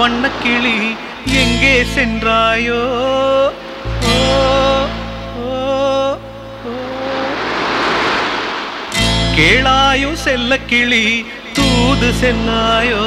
வண்ணக்கிளி எங்கே சென்றாயோ ஓ, ஓ, ஓ. கேளாயோ செல்ல கிளி தூது செல்லாயோ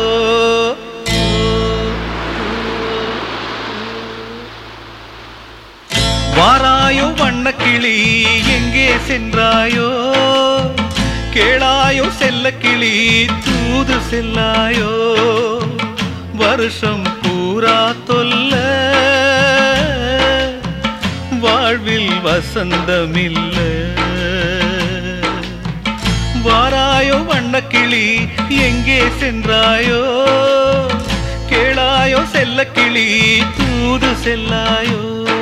வாராயோ வண்ணக்கிளி எங்கே சென்றாயோ கேளாயோ செல்ல கிளி தூது செல்லாயோ வருஷம் பூரா தொல்ல வாழ்வில் வசந்தமில்ல வாராயோ வண்ணக்கிளி எங்கே சென்றாயோ கேளாயோ செல்ல கிளி தூது செல்லாயோ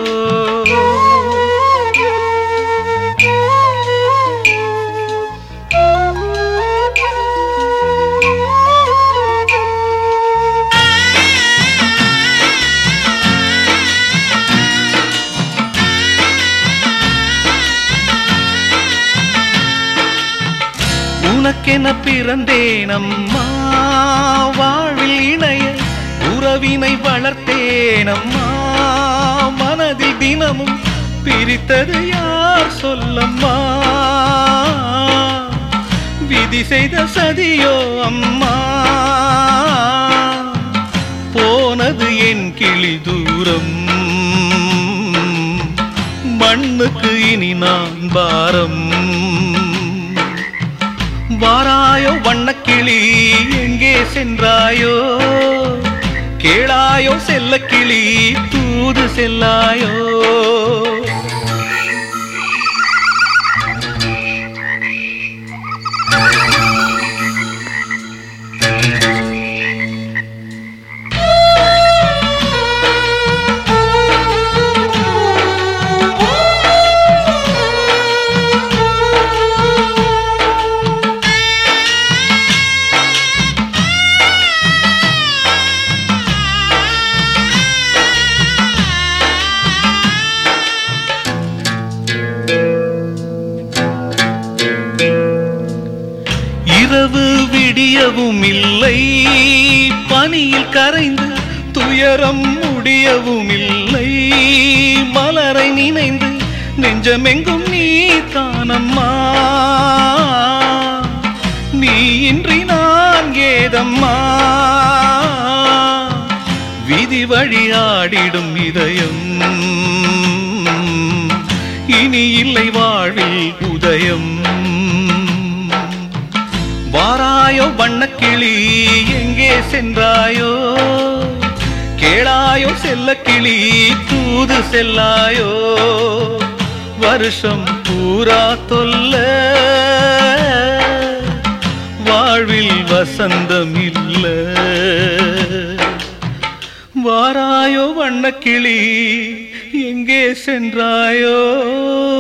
உனக்கென பிறந்தேன் அம்மா வாழ்வில் இணைய உறவினை வளர்த்தேன் அம்மா மனதில் தினமும் பிரித்தது யார் சொல்லம்மா விதி செய்த சதியோ அம்மா போனது என் கிளி தூரம் மண்ணுக்கு இனி நான் பாரம் வாராயோ வண்ணக்கிளி எங்கே சென்றாயோ கேளாயோ செல்ல கிளி தூது செல்லாயோ இரவு விடியவும் இல்லை பனியில் கரைந்து துயரம் முடியவும் இல்லை மலரை நினைந்து நெஞ்சமெங்கும் நீ தானம்மா நீ இன்றி நான் ஏதம்மா விதி வழியாடிடும் இதயம் இனி இல்லை வாழ்வில் உதயம் வாராயோ வண்ணக்கிளி எங்கே சென்றாயோ கேளாயோ செல்ல கிளி தூது செல்லாயோ வருஷம் பூரா தொல்ல வாழ்வில் வசந்தம் இல்ல வாராயோ வண்ணக்கிளி எங்கே சென்றாயோ